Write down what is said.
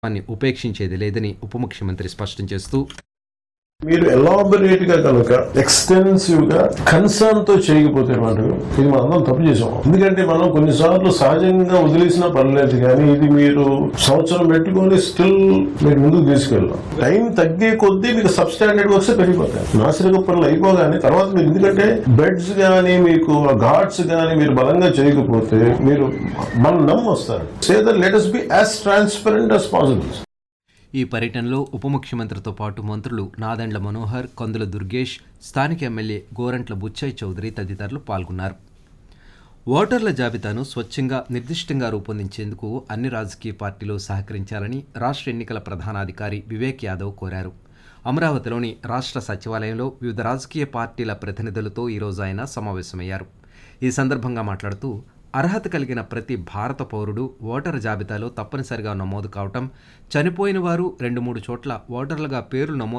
వాన్ని ఉపేక్షించేది లేదని ఉప ముఖ్యమంత్రి స్పష్టం చేస్తూ మీరు ఎలాబొరేట్ గా కనుక ఎక్స్టెన్సివ్ గా కన్సర్న్ తో చేయకపోతే మటుకు ఇది మనం అందరం తప్పు చేసాం ఎందుకంటే మనం కొన్నిసార్లు సహజంగా వదిలేసినా పర్లేదు కానీ ఇది మీరు సంవత్సరం పెట్టుకొని స్టిల్ మీరు ముందుకు తీసుకెళ్ళాం టైం తగ్గే కొద్దీ మీకు సబ్ స్టాండర్డ్ వర్క్స్ పెరిగిపోతాయి నాసిరక పనులు అయిపోగానే తర్వాత మీరు ఎందుకంటే బెడ్స్ గానీ మీకు ఘాట్స్ గానీ మీరు బలంగా చేయకపోతే మీరు మన నమ్ము వస్తారు say that let us be as transparent as possible ఈ పర్యటనలో ఉప ముఖ్యమంత్రితో పాటు మంత్రులు నాదెండ్ల మనోహర్ కందుల దుర్గేష్ స్థానిక ఎమ్మెల్యే గోరంట్ల బుచ్చయ్య చౌదరి తదితరులు పాల్గొన్నారు ఓటర్ల జాబితాను స్వచ్ఛంగా నిర్దిష్టంగా రూపొందించేందుకు అన్ని రాజకీయ పార్టీలు సహకరించాలని రాష్ట్ర ఎన్నికల ప్రధానాధికారి వివేక్ యాదవ్ కోరారు అమరావతిలోని రాష్ట్ర సచివాలయంలో వివిధ రాజకీయ పార్టీల ప్రతినిధులతో ఈరోజు ఆయన సమావేశమయ్యారు ఈ సందర్భంగా మాట్లాడుతూ అర్హత కలిగిన ప్రతి భారత పౌరుడు ఓటర్ జాబితాలో తప్పనిసరిగా నమోదు కావటం చనిపోయిన వారు రెండు మూడు చోట్ల ఓటర్లుగా పేర్లు నమోదు